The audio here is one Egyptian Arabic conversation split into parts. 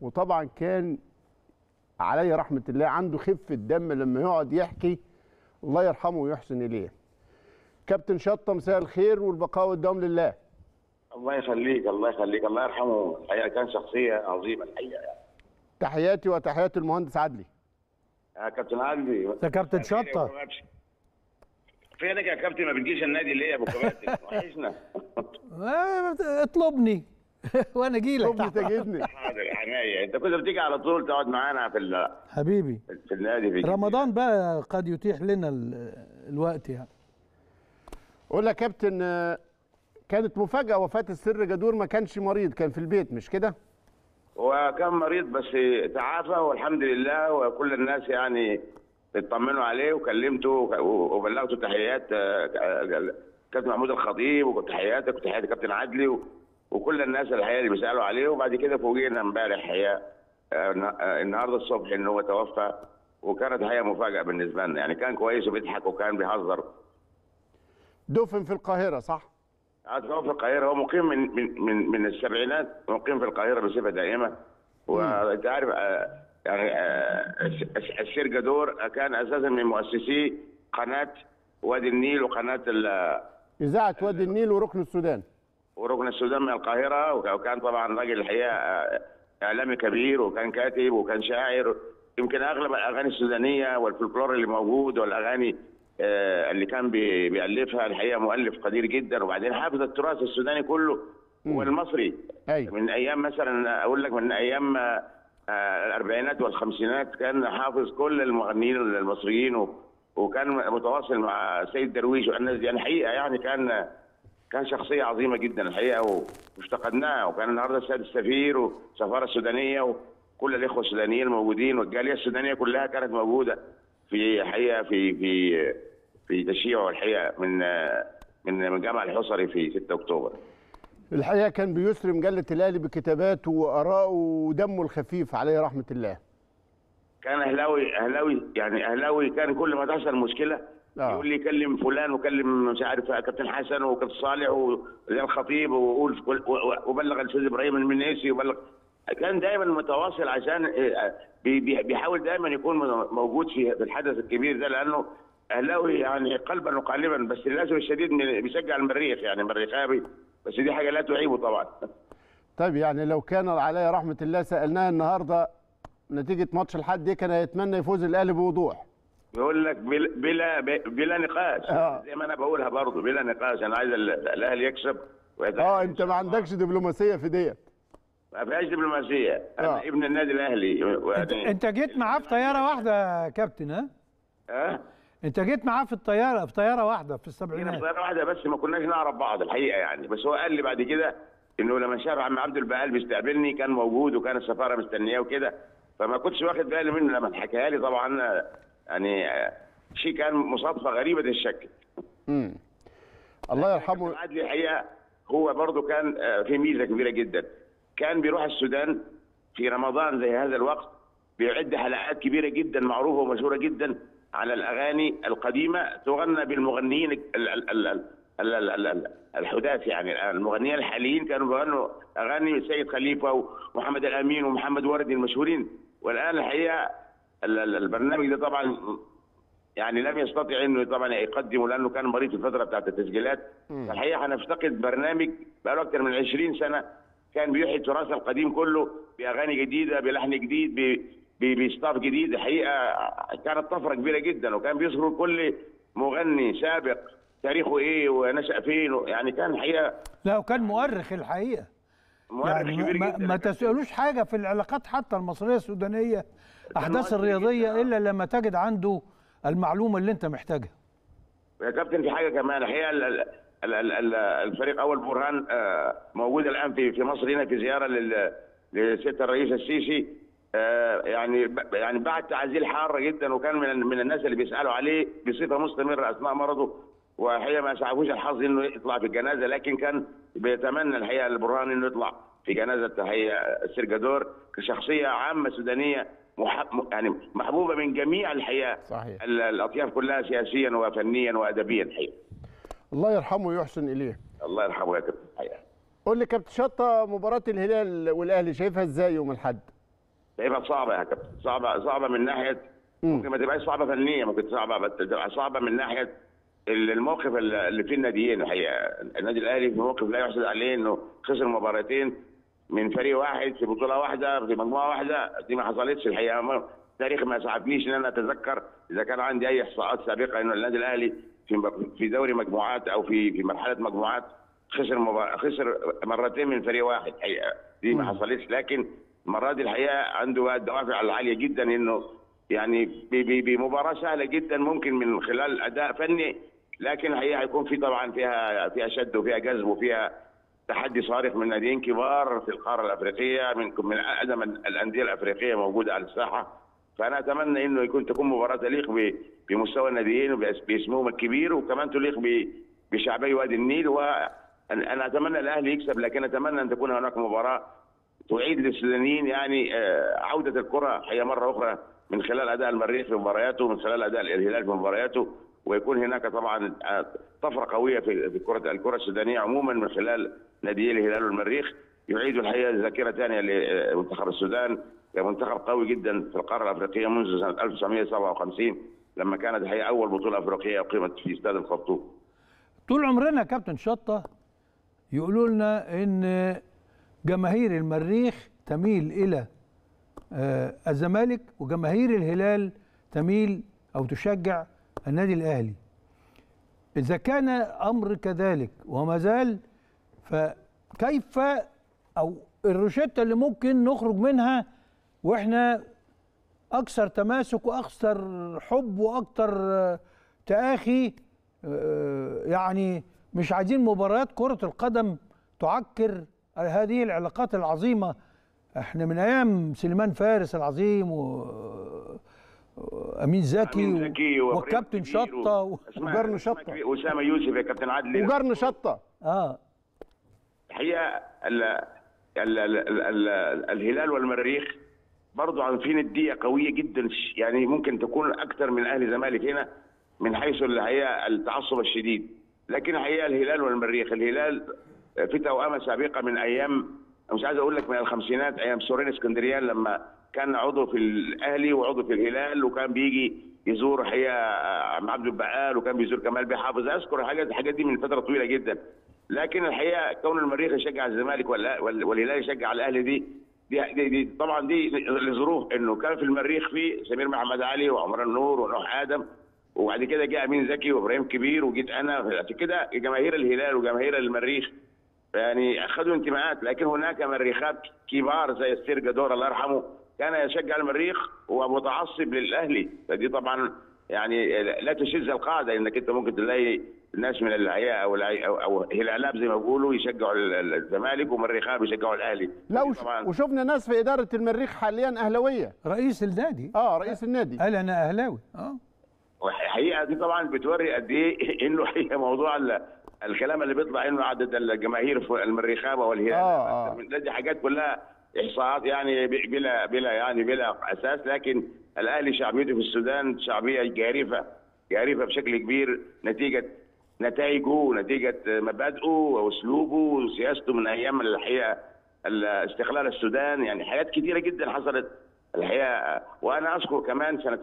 وطبعا كان عليه رحمه الله عنده خفه دم لما يقعد يحكي الله يرحمه ويحسن اليه كابتن شطه مساء الخير والبقاء والدوام لله الله يخليك الله يخليك الله يرحمه الحقيقه كان شخصيه عظيمه الحقيقه يعني. تحياتي وتحيات المهندس عدلي يا كابتن عدلي ده كابتن شطة. فينك يا كابتن ما بتجيش النادي ليه يا ابو كباتن وحشنا آه، اطلبني وانا اجي لك شوفني تجدني حاضر عناية انت كنت بتيجي على طول تقعد معانا في ال- حبيبي في النادي في رمضان بقى قد يتيح لنا ال- الوقت يعني قول لي يا كابتن آه، كانت مفاجاه وفاه السر جدور ما كانش مريض كان في البيت مش كده وكان مريض بس تعافى والحمد لله وكل الناس يعني اطمنوا عليه وكلمته وبلغته تحيات آه، آه، كابتن محمود الخطيب وتحياتك وتحيات كابتن عدلي و- وكل الناس الحقيقه اللي بيسالوا عليه وبعد كده فوجئنا امبارح الحقيقه آه، النا- آه، النهارده الصبح ان هو توفى وكانت الحقيقه مفاجاه بالنسبه لنا يعني كان كويس وبيضحك وكان بيهزر دفن في القاهره صح قاعد هو في القاهره هو مقيم من من من, من السبعينات مقيم في القاهره بصفه دائمه وانت عارف آه، يعني آه، الس- الس- السير جدور كان اساسا من مؤسسي قناه وادي النيل وقناه ال- اذاعه وادي النيل وركن السودان وركن السودان من القاهره وك- وكان طبعا راجل الحقيقه آه، اعلامي كبير وكان كاتب وكان شاعر يمكن اغلب الاغاني السودانيه والفلكلور اللي موجود والاغاني آه، اللي كان بي- بيالفها الحقيقه مؤلف قدير جدا وبعدين حافظ التراث السوداني كله والمصري أيوة. من ايام مثلا اقول لك من ايام آه، آه، الاربعينات والخمسينات كان حافظ كل المغنيين المصريين و- وكان متواصل مع سيد درويش والناس دي يعني حقيقه يعني كان كان شخصية عظيمة جدا الحقيقة وافتقدناها وكان النهارده السيد السفير والسفارة السودانية وكل الإخوة السودانيين الموجودين والجالية السودانية كلها كانت موجودة في حقيقة في في في تشييعه الحقيقة من من من جامع الحصري في 6 أكتوبر. الحقيقه كان بيسري مجله الاهلي بكتاباته وارائه ودمه الخفيف عليه رحمه الله كان أهلاوي أهلاوي يعني أهلاوي كان كل ما تحصل مشكلة آه. يقول لي كلم فلان وكلم مش عارف كابتن حسن وكابتن صالح وزي الخطيب وقول و- و- وبلغ الاستاذ ابراهيم المنيسي وبلغ كان دائما متواصل عشان آه، بي- بي- بيحاول دائما يكون موجود في في الحدث الكبير ده لانه اهلاوي يعني قلبا وقالبا بس للاسف الشديد من- بيشجع المريخ يعني مريخاوي بس دي حاجه لا تعيبه طبعا طيب يعني لو كان عليه رحمه الله سالناه النهارده نتيجه ماتش الحد دي كان هيتمنى يفوز الاهلي بوضوح يقول لك بلا بلا, بلا نقاش آه. زي ما انا بقولها برضه بلا نقاش انا عايز ال- الاهلي يكسب ويتأهل اه إن انت شاء ما الله. عندكش دبلوماسيه في ديت ما فيهاش دبلوماسيه انا آه. ابن النادي الاهلي انت, ويعني- انت جيت معاه في طياره واحده يا كابتن ها ها انت جيت معاه في الطياره في طياره واحده في جينا السبعينات بطياره واحده بس ما كناش نعرف بعض الحقيقه يعني بس هو قال لي بعد كده انه لما شاف عم عبد البقال بيستقبلني كان موجود وكان السفاره مستنياه وكده فما كنتش واخد بالي منه لما حكاها لي طبعا آه، يعني آه، شيء كان مصادفه غريبه الشكل امم الله يرحمه كابتن عدلي الحقيقه هو برضه كان آه، في ميزه كبيره جدا كان بيروح السودان في رمضان زي هذا الوقت بيعد حلقات كبيره جدا معروفه ومشهوره جدا على الاغاني القديمه تغنى بالمغنيين ال- ال- ال- ال- ال- ال- ال- الحداث يعني المغنيين الحاليين كانوا بيغنوا اغاني السيد خليفه ومحمد الامين ومحمد وردي المشهورين والان الحقيقه ال- ال- البرنامج ده طبعا يعني لم يستطع انه طبعا يقدمه لانه كان مريض في الفتره بتاعت التسجيلات فالحقيقه هنفتقد برنامج بقاله اكثر من 20 سنه كان بيحيي التراث القديم كله باغاني جديده بلحن جديد ب- ب- بستاف جديد الحقيقه كانت طفره كبيره جدا وكان بيذكر كل مغني سابق تاريخه ايه ونشا فين يعني كان الحقيقه لا وكان مؤرخ الحقيقه مؤرخ يعني كبير ما, جدا ما تسالوش حاجه في العلاقات حتى المصريه السودانيه احداث مؤثر الرياضيه جداً. الا لما تجد عنده المعلومه اللي انت محتاجها يا كابتن في حاجه كمان الحقيقه ال- ال- ال- ال- ال- الفريق اول برهان آه، موجود الان في في مصر هنا في زياره لل- لسياده الرئيس السيسي آه، يعني ب- يعني بعد تعزيل حاره جدا وكان من من الناس اللي بيسالوا عليه بصفه مستمره اثناء مرضه وحقيقه ما سعفوش الحظ انه يطلع في الجنازه لكن كان بيتمنى الحقيقه البرهان انه يطلع في جنازه الحقيقه السرجادور كشخصيه عامه سودانيه مح... يعني محبوبه من جميع الحقيقه صحيح. ال- الاطياف كلها سياسيا وفنيا وادبيا الحقيقه الله يرحمه ويحسن اليه الله يرحمه يا كابتن الحقيقه قول لي كابتن شطه مباراه الهلال والاهلي شايفها ازاي يوم الاحد هيبقى صعبه يا كابتن صعبه صعبه من ناحيه ممكن ما تبقاش صعبه فنيه ممكن صعبه بس تبقى صعبه من ناحيه الموقف اللي فيه الناديين الحقيقه النادي الاهلي في موقف لا يحسد عليه انه خسر مباراتين من فريق واحد في بطوله واحده في مجموعه واحده دي ما حصلتش الحقيقه ما- التاريخ ما ساعدنيش ان انا اتذكر اذا كان عندي اي احصاءات سابقه انه النادي الاهلي في في دوري مجموعات او في في مرحله مجموعات خسر مبار... خسر مرتين من فريق واحد الحقيقه دي ما حصلتش لكن المره دي الحقيقه عنده الدوافع العاليه جدا انه يعني ب- ب- بمباراه سهله جدا ممكن من خلال اداء فني لكن الحقيقه هيكون في طبعا فيها فيها شد وفيها جذب وفيها تحدي صارخ من ناديين كبار في القاره الافريقيه من من اقدم الانديه الافريقيه موجوده على الساحه فانا اتمنى انه يكون تكون مباراه تليق ب- بمستوى الناديين وباسمهم الكبير وكمان تليق ب- بشعبي وادي النيل وانا اتمنى الاهلي يكسب لكن اتمنى ان تكون هناك مباراه تعيد للسودانيين يعني آه، عوده الكره هي مره اخرى من خلال اداء المريخ في مبارياته من خلال اداء الهلال في مبارياته ويكون هناك طبعا آه، طفره قويه في في الكره الكره السودانيه عموما من خلال ناديي الهلال والمريخ يعيدوا الحقيقه ذاكره ثانيه لمنتخب السودان منتخب قوي جدا في القاره الافريقيه منذ سنه 1957 لما كانت الحقيقه اول بطوله افريقيه اقيمت في استاد الخرطوم. طول عمرنا يا كابتن شطه يقولوا لنا ان جماهير المريخ تميل الى آه، الزمالك وجماهير الهلال تميل او تشجع النادي الاهلي اذا كان امر كذلك وما زال فكيف او الروشته اللي ممكن نخرج منها واحنا اكثر تماسك واكثر حب واكثر آه، تآخي آه، يعني مش عايزين مباريات كرة القدم تعكر هذه العلاقات العظيمة احنا من ايام سليمان فارس العظيم و امين زكي, أمين زكي و... وإبراهيم والكابتن كبير شطه و... وأسماء- وجرن أسماء شطة. كبير. واسامه يوسف يا كابتن عادل وجرن شطه اه الحقيقه ال ال ال ال ال الهلال والمريخ برضو عارفين الدية قوية جدا يعني ممكن تكون أكثر من أهلي زمالك هنا من حيث الحقيقة التعصب الشديد لكن الحقيقة الهلال والمريخ الهلال في توأمة سابقة من أيام مش عايز أقول لك من الخمسينات أيام سورين اسكندريان لما كان عضو في الأهلي وعضو في الهلال وكان بيجي يزور الحقيقة عم عبد البقال وكان بيزور كمال بيه حافظ أذكر الحاجات الحاجات دي من فترة طويلة جدا لكن الحقيقه كون المريخ يشجع الزمالك ولا- وال- والهلال يشجع الاهلي دي دي, دي, دي طبعا دي لظروف انه كان في المريخ في سمير محمد علي وعمران نور ونوح ادم وبعد كده جاء امين زكي وابراهيم كبير وجيت انا عشان كده جماهير الهلال وجماهير المريخ يعني اخذوا انتماءات لكن هناك مريخات كبار زي السير جدور الله يرحمه كان يشجع المريخ ومتعصب للاهلي فدي طبعا يعني لا تشذ القاعده انك انت ممكن تلاقي الناس من العياء او العي- او, أو هلالاب زي ما بيقولوا يشجعوا ال- ال- الزمالك ومريخات بيشجعوا الاهلي لا ودي وش طبعا وشفنا ناس في اداره المريخ حاليا اهلاويه رئيس النادي اه رئيس النادي قال انا اهلاوي اه الحقيقه دي طبعا بتوري قد ايه انه حقيقه موضوع ال- الكلام اللي بيطلع انه عدد الجماهير في المريخابه والهلال آه، آه. دي حاجات كلها احصاءات يعني ب- بلا بلا يعني بلا اساس لكن الاهلي شعبيته في السودان شعبيه جارفه جارفه بشكل كبير نتيجه نتائجه نتيجه مبادئه واسلوبه وسياسته من ايام الحقيقه ال- استقلال السودان يعني حاجات كثيره جدا حصلت الحقيقه وانا اذكر كمان سنه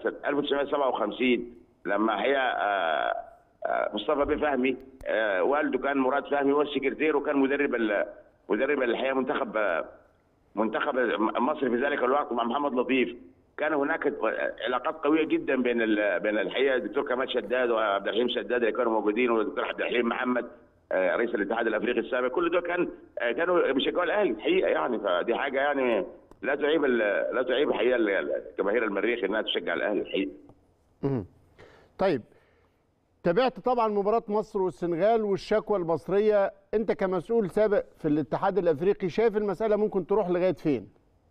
1957 لما الحقيقه آه، آه، مصطفى بيه فهمي آه، والده كان مراد فهمي هو السكرتير وكان مدرب ال- مدرب الحقيقه منتخب آه، منتخب مصر في ذلك الوقت مع محمد لطيف كان هناك علاقات قويه جدا بين ال- بين الحقيقه الدكتور كمال شداد وعبد الحليم شداد اللي كانوا موجودين والدكتور عبد الحليم محمد آه، رئيس الاتحاد الافريقي السابق كل دول كان آه، كانوا بيشجعوا الاهلي الحقيقه يعني فدي حاجه يعني لا تعيب ال- لا تعيب الحقيقه ال- جماهير المريخ انها تشجع الاهلي الحقيقه مهم. طيب تابعت طبعا مباراة مصر والسنغال والشكوى المصرية انت كمسؤول سابق في الاتحاد الافريقي شايف المسألة ممكن تروح لغاية فين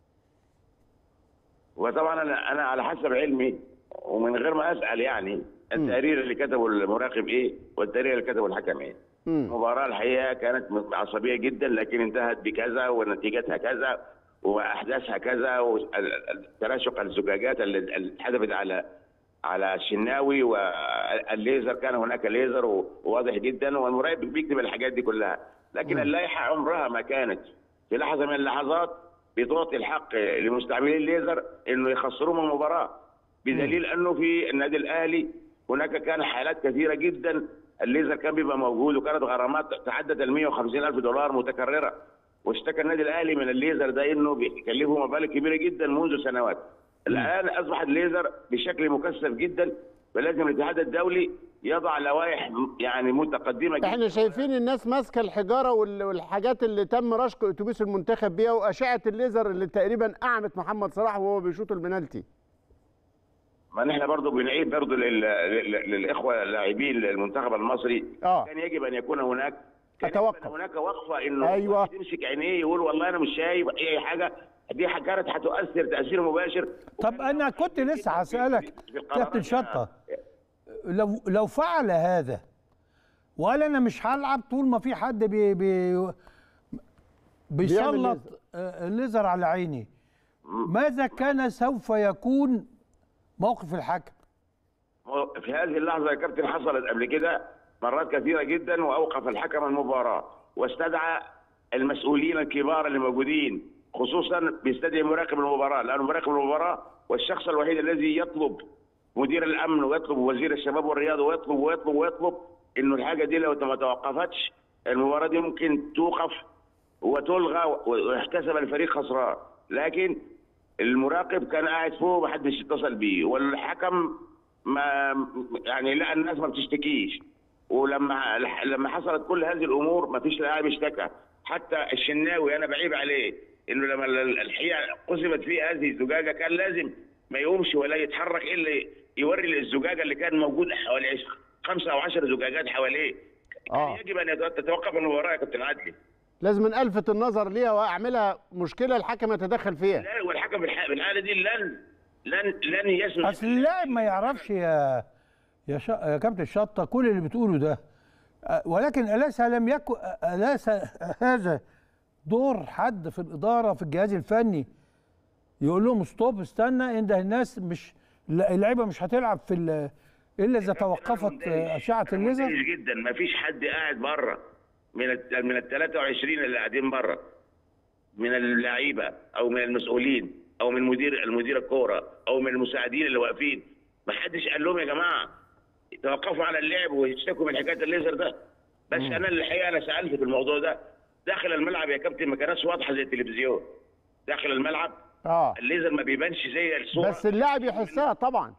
وطبعا انا انا على حسب علمي ومن غير ما اسال يعني التقرير اللي كتبه المراقب ايه والتقرير اللي كتبه الحكم ايه مم. المباراه الحقيقه كانت عصبيه جدا لكن انتهت بكذا ونتيجتها كذا واحداثها كذا وتراشق الزجاجات اللي اللي اتحدفت على على الشناوي والليزر كان هناك ليزر وواضح جدا والمراقب بيكتب الحاجات دي كلها لكن اللائحه عمرها ما كانت في لحظه من اللحظات بتعطي الحق لمستعملي الليزر انه يخسروهم المباراه بدليل انه في النادي الاهلي هناك كان حالات كثيره جدا الليزر كان بيبقى موجود وكانت غرامات تعدت ال 150 الف دولار متكرره واشتكى النادي الاهلي من الليزر ده انه بيكلفه مبالغ كبيره جدا منذ سنوات الان اصبح الليزر بشكل مكثف جدا فلازم الاتحاد الدولي يضع لوائح يعني متقدمه جدا احنا شايفين الناس ماسكه الحجاره وال- والحاجات اللي تم رشق اتوبيس المنتخب بيها واشعه الليزر اللي تقريبا اعمت محمد صلاح وهو بيشوط البنالتي ما نحن برضه بنعيد برضه لل... لل... للاخوه اللاعبين المنتخب المصري آه. كان يجب ان يكون هناك كان أتوقف. يجب أن هناك وقفه انه أيوة. واحد يمسك عينيه يقول والله انا مش شايف اي حاجه دي ح- كانت هتؤثر تاثير مباشر طب انا كنت لسه هسالك في القرارات كابتن شطه لو لو فعل هذا وقال انا مش هلعب طول ما في حد بي بي بيسلط ليزر. آه، الليزر على عيني ماذا كان سوف يكون موقف الحكم في هذه اللحظه يا كابتن حصلت قبل كده مرات كثيره جدا واوقف الحكم المباراه واستدعى المسؤولين الكبار اللي موجودين خصوصا بيستدعي مراقب المباراه لانه مراقب المباراه والشخص الوحيد الذي يطلب مدير الامن ويطلب وزير الشباب والرياضه ويطلب ويطلب ويطلب انه الحاجه دي لو ما توقفتش المباراه دي ممكن توقف وتلغى ويحتسب الفريق خسران لكن المراقب كان قاعد فوق ما حدش اتصل بيه والحكم ما يعني لا الناس ما بتشتكيش ولما لما حصلت كل هذه الامور ما فيش لاعب اشتكى حتى الشناوي انا بعيب عليه انه لما الحقيقه قصفت فيه هذه الزجاجه كان لازم ما يقومش ولا يتحرك الا يوري الزجاجه اللي كان موجود حوالي خمسه او عشر زجاجات حواليه آه. كان يجب ان تتوقف المباراه يا كابتن عدلي لازم الفت النظر ليها واعملها مشكله الحكم يتدخل فيها لا والحكم في الح- في الحاله دي لن لن لن يسمح اصل اللاعب ما يعرفش يا يا, ش... يا كابتن شطه كل اللي بتقوله ده أه، ولكن اليس لم يكن اليس هذا دور حد في الاداره في الجهاز الفني يقول لهم ستوب استنى انده الناس مش لا، اللعيبه مش هتلعب في ال... الا اذا توقفت أه، اشعه أنا الليزر مندهش جدا ما فيش حد قاعد بره من ال من ال 23 اللي قاعدين بره من اللعيبه او من المسؤولين او من مدير المدير الكوره او من المساعدين اللي واقفين ما حدش قال لهم يا جماعه توقفوا على اللعب واشتكوا من حكايه الليزر ده بس انا الحقيقه انا سالت في الموضوع ده داخل الملعب يا كابتن ما كانتش واضحه زي التلفزيون داخل الملعب اه الليزر ما بيبانش زي الصوره بس اللاعب يحسها طبعا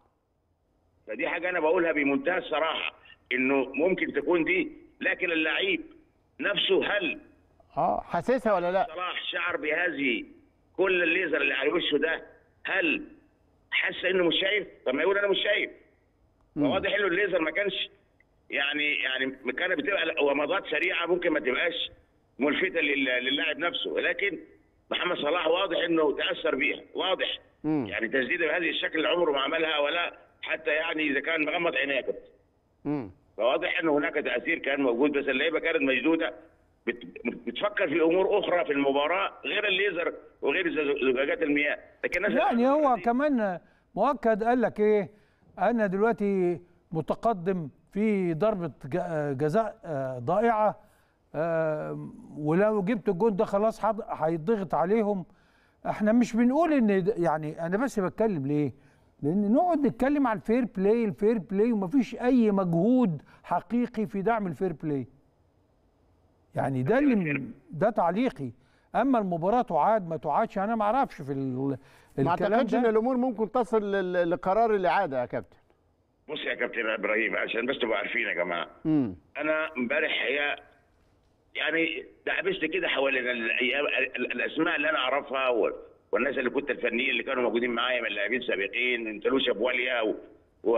فدي حاجه انا بقولها بمنتهى الصراحه انه ممكن تكون دي لكن اللعيب نفسه هل اه حاسسها ولا لا صلاح شعر بهذه كل الليزر اللي على وشه ده هل حس انه مش شايف؟ طب ما يقول انا مش شايف فواضح انه الليزر ما كانش يعني يعني كانت بتبقى ومضات سريعه ممكن ما تبقاش ملفته لل- للاعب نفسه ولكن محمد صلاح واضح انه تاثر بيها واضح مم. يعني تسديده بهذه الشكل اللي عمره ما عملها ولا حتى يعني اذا كان مغمض عينيه كده مم. فواضح ان هناك تاثير كان موجود بس اللعيبه كانت مشدوده بت- بتفكر في امور اخرى في المباراه غير الليزر وغير زج- زجاجات المياه لكن الناس يعني هو كمان مؤكد قال لك ايه انا دلوقتي متقدم في ضربه ج- جزاء آه، ضائعه آه، ولو جبت الجون ده خلاص حض- هيضغط عليهم احنا مش بنقول ان د- يعني انا بس بتكلم ليه لان نقعد نتكلم على الفير بلاي الفير بلاي ومفيش اي مجهود حقيقي في دعم الفير بلاي يعني ده اللي ده تعليقي اما المباراه تعاد ما تعادش انا ما اعرفش في ال- ما الكلام اعتقدش ان ده الامور ممكن تصل لل- لقرار الاعاده يا كابتن بص يا كابتن ابراهيم عشان بس تبقوا عارفين يا جماعه امم انا امبارح هي يعني دعبست كده حوالين الأيام- ال- الاسماء اللي انا اعرفها و- والناس اللي كنت الفنيين اللي كانوا موجودين معايا من لاعبين سابقين من تلوشا بواليا و, و...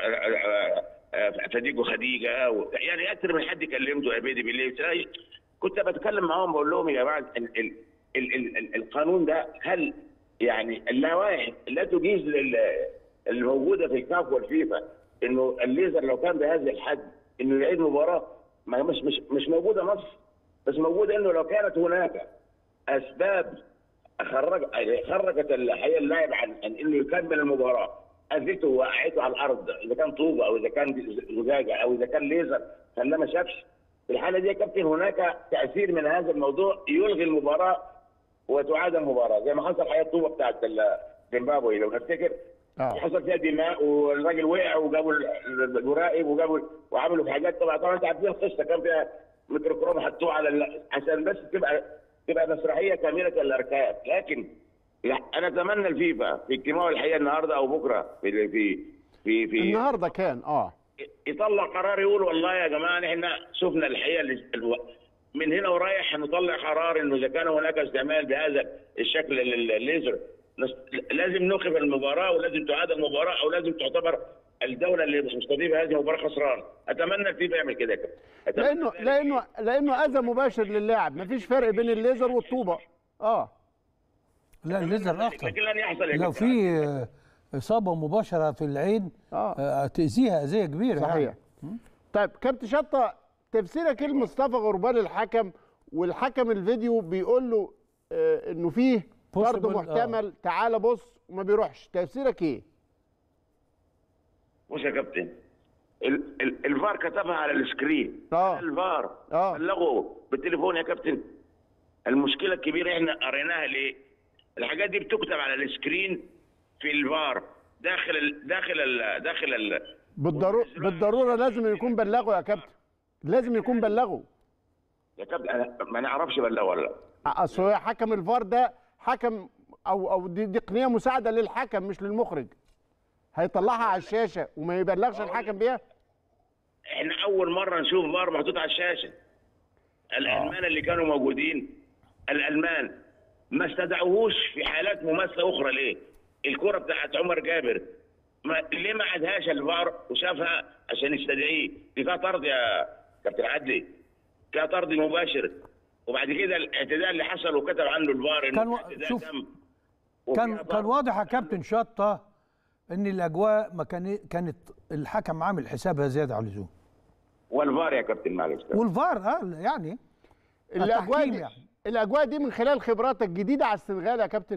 فديجو خديجه و... يعني اكثر من حد كلمته ابيدي بالليل تلاقي- كنت بتكلم معاهم بقول لهم يا جماعه ال... ال... ال... ال... ال... القانون ده هل يعني اللوائح لا تجيز لل... الموجوده في الكاف والفيفا انه الليزر لو كان بهذا الحد انه يعيد مباراه ما مش مش مش موجوده نص بس موجوده انه لو كانت هناك اسباب خرج خرجت الحقيقه اللاعب عن عن انه يكمل المباراه اذيته وقعته على الارض اذا كان طوبه او اذا كان زجاجه او اذا كان ليزر خلاه ما شافش في الحاله دي يا كابتن هناك تاثير من هذا الموضوع يلغي المباراه وتعاد المباراه زي ما حصل حياه طوبه بتاعت ال- زيمبابوي لو نفتكر اه حصل فيها دماء والراجل وقع وجابوا ال- المراقب وجابوا وعملوا في حاجات طبعا طبعا انت عارفين القصه كان فيها ميكروكروم حطوه على ال- عشان بس تبقى تبقى مسرحيه كامله الاركان لكن لا، انا اتمنى الفيفا في اجتماعه الحقيقه النهارده او بكره في في في, في النهارده كان اه يطلع قرار يقول والله يا جماعه احنا شفنا الحقيقه اللي- الو- من هنا ورايح هنطلع قرار انه اذا كان هناك استعمال بهذا الشكل لل- الليزر نس- لازم نوقف المباراه ولازم تعاد المباراه او لازم تعتبر الدوله اللي مستضيفه هذه المباراه خسران اتمنى الفيفا يعمل كده يا كابتن. أتمنى لانه ذلك. لانه لانه اذى مباشر للاعب مفيش فرق بين الليزر والطوبه اه لا الليزر اخطر لكن لن يحصل يا لو كابتن. في آه، اصابه مباشره في العين اه آه، تاذيها اذيه كبيره صحيح يعني. طيب كابتن شطه تفسيرك ايه لمصطفى غربال الحكم والحكم الفيديو بيقول له آه انه فيه طرد Possible، آه. محتمل تعال بص وما بيروحش تفسيرك ايه؟ بص يا كابتن ال- ال- الفار كتبها على السكرين آه. الفار آه. بلغوا بالتليفون يا كابتن المشكله الكبيره احنا قريناها ليه؟ الحاجات دي بتكتب على السكرين في الفار داخل ال داخل ال داخل ال بالضروره بالضروره لازم يكون بلغه يا كابتن لازم يكون بلغه يا كابتن أنا ما نعرفش ولا ولا اصل هو حكم الفار ده حكم او او دي, دي قنيه مساعده للحكم مش للمخرج هيطلعها على الشاشه وما يبلغش الحكم بيها احنا اول مره نشوف فار محطوط على الشاشه الالمان اللي كانوا موجودين الالمان ما استدعوهوش في حالات مماثله اخرى ليه؟ الكره بتاعت عمر جابر ما ليه ما عادهاش الفار وشافها عشان يستدعيه؟ دي فيها طرد يا كابتن عدلي فيها طرد مباشر وبعد كده الاعتداء اللي حصل وكتب عنه الفار انه كان و- الاعتداء شوف، تم كان وفيها كان طرد. واضح يا كابتن شطه ان الاجواء ما كان كانت الحكم عامل حسابها زياده عن اللزوم والفار يا كابتن معلش والفار اه يعني الاجواء التحكيم دي يعني. الاجواء دي من خلال خبراتك جديده على السنغال يا كابتن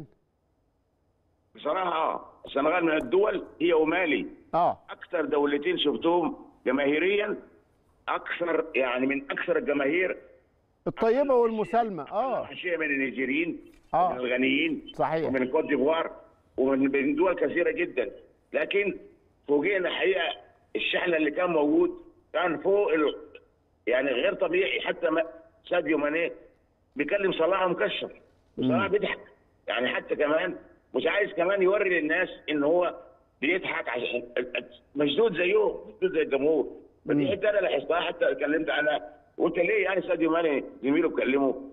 بصراحه اه السنغال من الدول هي ومالي اه اكثر دولتين شفتهم جماهيريا اكثر يعني من اكثر الجماهير الطيبه والمسالمه اه شيء من النيجيريين آه. ومن الغنيين صحيح. ومن كوت ديفوار ومن من دول كثيره جدا لكن فوجئنا الحقيقه الشحنه اللي كان موجود كان فوق ال... يعني غير طبيعي حتى ما ساديو ماني بيكلم صلاح مكشر وصلاح بيضحك يعني حتى كمان مش عايز كمان يوري للناس ان هو بيضحك عشان مشدود زيهم مشدود زي الجمهور فدي حته انا لاحظتها حتى اتكلمت عنها قلت ليه يعني ساديو ماني زميله بيكلمه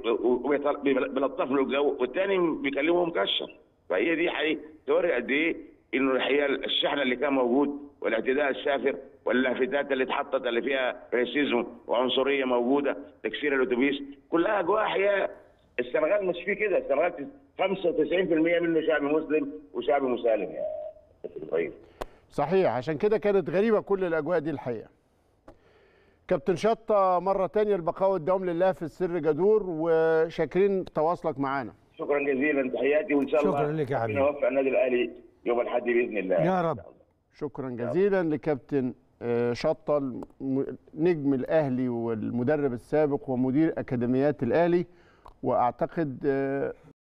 وبيلطف له الجو والتاني بيكلمه مكشر فهي دي حقيقة توري قد ايه انه الحقيقه الشحنه اللي كان موجود والاعتداء السافر واللافتات اللي اتحطت اللي فيها ريسيزم وعنصريه موجوده تكسير الاتوبيس كلها اجواء حقيقه السنغال مش فيه كده السنغال 95% منه شعب مسلم وشعب مسالم يا كابتن ابراهيم صحيح عشان كده كانت غريبه كل الاجواء دي الحقيقه كابتن شطه مره تانية البقاء والدوام لله في السر جدور وشاكرين تواصلك معانا شكرا جزيلا تحياتي وان شاء الله شكرا لك يا حبيبي. ربنا يوفق النادي الاهلي يوم الاحد باذن الله يا رب شكرا جزيلا لكابتن آه، شطه الم- نجم الاهلي والمدرب السابق ومدير اكاديميات الاهلي واعتقد آه،